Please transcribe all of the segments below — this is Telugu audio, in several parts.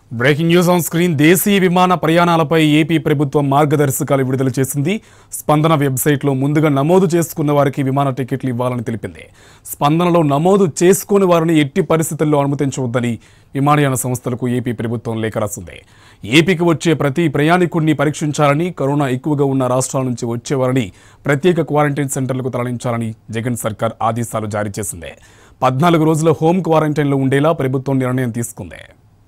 బ్రేకింగ్ న్యూస్ ఆన్ స్క్రీన్ దేశీయ విమాన ప్రయాణాలపై ఏపీ ప్రభుత్వం మార్గదర్శకాలు విడుదల చేసింది స్పందన వెబ్సైట్లో ముందుగా నమోదు చేసుకున్న వారికి విమాన టికెట్లు ఇవ్వాలని తెలిపింది స్పందనలో నమోదు చేసుకుని వారిని ఎట్టి పరిస్థితుల్లో అనుమతించవద్దని విమానయాన సంస్థలకు ఏపీ ప్రభుత్వం లేఖ రాసింది ఏపీకి వచ్చే ప్రతి ప్రయాణికుడిని పరీక్షించాలని కరోనా ఎక్కువగా ఉన్న రాష్ట్రాల నుంచి వచ్చేవారిని ప్రత్యేక క్వారంటైన్ సెంటర్లకు తరలించాలని జగన్ సర్కార్ ఆదేశాలు జారీ చేసింది పద్నాలుగు రోజుల హోం క్వారంటైన్లో ఉండేలా ప్రభుత్వం నిర్ణయం తీసుకుంది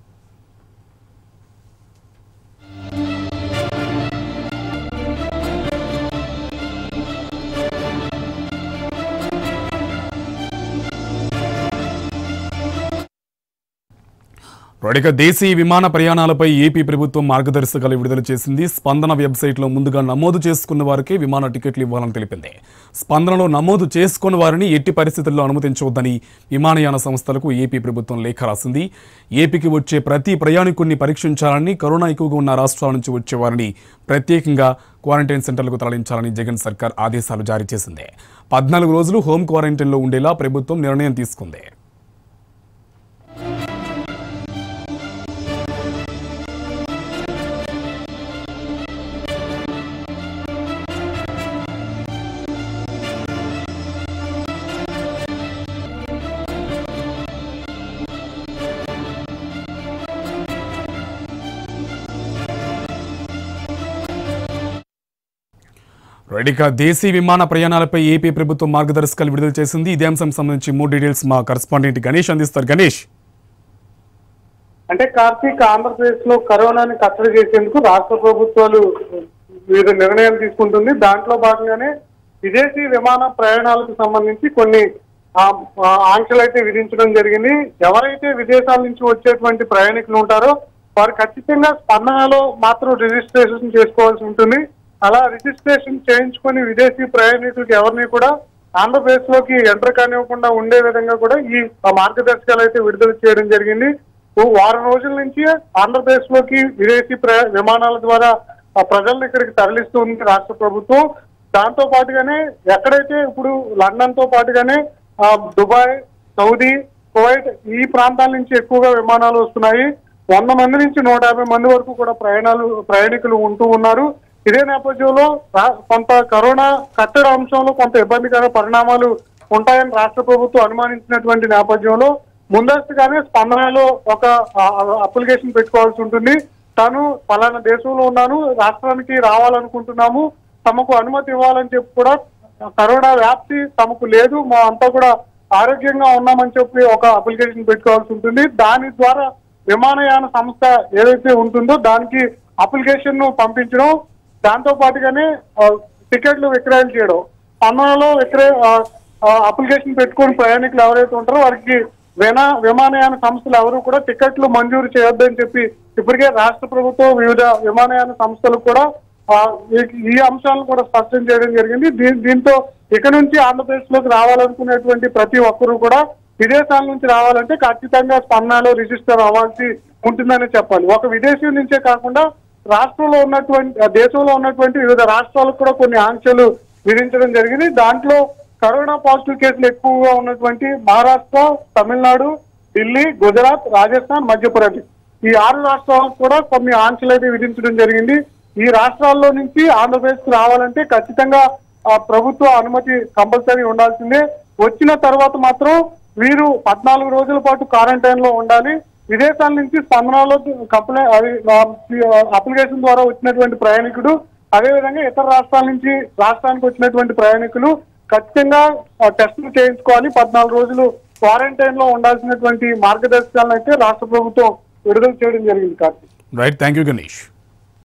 ఇక దేశీయ విమాన ప్రయాణాలపై ఏపీ ప్రభుత్వం మార్గదర్శకాలు విడుదల చేసింది స్పందన వెబ్సైట్లో ముందుగా నమోదు చేసుకున్న వారికి విమాన టికెట్లు ఇవ్వాలని తెలిపింది స్పందనలో నమోదు చేసుకున్న వారిని ఎట్టి పరిస్థితుల్లో అనుమతించవద్దని విమానయాన సంస్థలకు ఏపీ ప్రభుత్వం లేఖ రాసింది ఏపీకి వచ్చే ప్రతి ప్రయాణికుడిని పరీక్షించాలని కరోనా ఎక్కువగా ఉన్న రాష్ట్రాల నుంచి వచ్చే వారిని ప్రత్యేకంగా క్వారంటైన్ సెంటర్లకు తరలించాలని జగన్ సర్కార్ ఆదేశాలు జారీ చేసింది పద్నాలుగు రోజులు హోం క్వారంటైన్లో ఉండేలా ప్రభుత్వం నిర్ణయం తీసుకుంది రెడీగా దేశీ విమాన ప్రయాణాలపై ఏపీ ప్రభుత్వం మార్గదర్శకాలు విడుదల చేసింది ఇదే అంశం సంబంధించి మూడు డీటెయిల్స్ మా కరస్పాండెంట్ గణేష్ అందిస్తారు గణేష్ అంటే కార్తీక్ ఆంధ్రప్రదేశ్ లో కరోనాని కట్టడి చేసేందుకు రాష్ట్ర ప్రభుత్వాలు వివిధ నిర్ణయాలు తీసుకుంటుంది దాంట్లో భాగంగానే విదేశీ విమాన ప్రయాణాలకు సంబంధించి కొన్ని ఆ, ఆ, ఆంక్షలు అయితే విధించడం జరిగింది ఎవరైతే విదేశాల నుంచి వచ్చేటువంటి ప్రయాణికులు ఉంటారో వారు ఖచ్చితంగా స్పందనలో మాత్రం రిజిస్ట్రేషన్ చేసుకోవాల్సి ఉంటుంది అలా రిజిస్ట్రేషన్ చేయించుకొని విదేశీ ప్రయాణికులకు ఎవరిని కూడా ఆంధ్రప్రదేశ్ లోకి ఎంటర్ కానివ్వకుండా ఉండే విధంగా కూడా ఈ మార్గదర్శకాలు అయితే విడుదల చేయడం జరిగింది ఓ వారం రోజుల నుంచి ఆంధ్రప్రదేశ్ లోకి విదేశీ ప్ర- విమానాల ద్వారా ఆ ప్రజలను ఇక్కడికి తరలిస్తుంది రాష్ట్ర ప్రభుత్వం దాంతో పాటుగానే ఎక్కడైతే ఇప్పుడు లండన్ తో పాటుగానే ఆ, దుబాయ్ సౌదీ కువైట్ ఈ ప్రాంతాల నుంచి ఎక్కువగా విమానాలు వస్తున్నాయి వంద మంది నుంచి నూట యాభై మంది వరకు కూడా ప్రయాణాలు ప్రయాణికులు ఉంటూ ఉన్నారు ఇదే నేపథ్యంలో రా- కొంత కరోనా కట్టడి అంశంలో కొంత ఇబ్బందికర పరిణామాలు ఉంటాయని రాష్ట్ర ప్రభుత్వం అనుమానించినటువంటి నేపథ్యంలో ముందస్తుగానే స్పందనలో ఒక ఆ, ఆ, అప్లికేషన్ పెట్టుకోవాల్సి ఉంటుంది తాను పలానా దేశంలో ఉన్నాను రాష్ట్రానికి రావాలనుకుంటున్నాము తమకు అనుమతి ఇవ్వాలని చెప్పి కూడా కరోనా వ్యాప్తి తమకు లేదు మా అంతా కూడా ఆరోగ్యంగా ఉన్నామని చెప్పి ఒక అప్లికేషన్ పెట్టుకోవాల్సి ఉంటుంది దాని ద్వారా విమానయాన సంస్థ ఏదైతే ఉంటుందో దానికి అప్లికేషన్ ను పంపించడం దాంతో పాటుగానే ఆ, టికెట్లు విక్రయం చేయడం స్పందనలో విక్రయ ఆ, ఆ, అప్లికేషన్ పెట్టుకుని ప్రయాణికులు ఎవరైతే ఉంటారో వారికి వినా విమానయాన సంస్థలు ఎవరు కూడా టికెట్లు మంజూరు చేయొద్దని చెప్పి ఇప్పటికే రాష్ట్ర ప్రభుత్వం వివిధ విమానయాన సంస్థలకు కూడా ఆ, ఈ- ఈ అంశాలను కూడా స్పష్టం చేయడం జరిగింది దీ- దీంతో ఇక నుంచి ఆంధ్రప్రదేశ్ లోకి రావాలనుకునేటువంటి ప్రతి ఒక్కరూ కూడా విదేశాల నుంచి రావాలంటే ఖచ్చితంగా స్పందనలో రిజిస్టర్ అవ్వాల్సి ఉంటుందని చెప్పాలి ఒక విదేశీ నుంచే కాకుండా రాష్ట్రంలో ఉన్నటువంటి ఆ, దేశంలో ఉన్నటువంటి వివిధ రాష్ట్రాలకు కూడా కొన్ని ఆంక్షలు విధించడం జరిగింది దాంట్లో కరోనా పాజిటివ్ కేసులు ఎక్కువగా ఉన్నటువంటి మహారాష్ట్ర తమిళనాడు ఢిల్లీ గుజరాత్ రాజస్థాన్ మధ్యప్రదేశ్ ఈ ఆరు రాష్ట్రాలకు కూడా కొన్ని ఆంక్షలు అయితే విధించడం జరిగింది ఈ రాష్ట్రాల్లో నుంచి ఆంధ్రప్రదేశ్ కు రావాలంటే ఖచ్చితంగా ఆ, ప్రభుత్వ అనుమతి కంపల్సరీ ఉండాల్సిందే వచ్చిన తర్వాత మాత్రం వీరు పద్నాలుగు రోజుల పాటు క్వారంటైన్ లో ఉండాలి విదేశాల నుంచి స్పందనలో కంప్లై అది అప్లికేషన్ ద్వారా వచ్చినటువంటి ప్రయాణికుడు అదేవిధంగా ఇతర రాష్ట్రాల నుంచి రాష్ట్రానికి వచ్చినటువంటి ప్రయాణికులు ఖచ్చితంగా ఆ, టెస్టులు చేయించుకోవాలి పద్నాలుగు రోజులు క్వారంటైన్ లో ఉండాల్సినటువంటి మార్గదర్శకాలను అయితే రాష్ట్ర ప్రభుత్వం విడుదల చేయడం జరిగింది Karthik right thank you Ganesh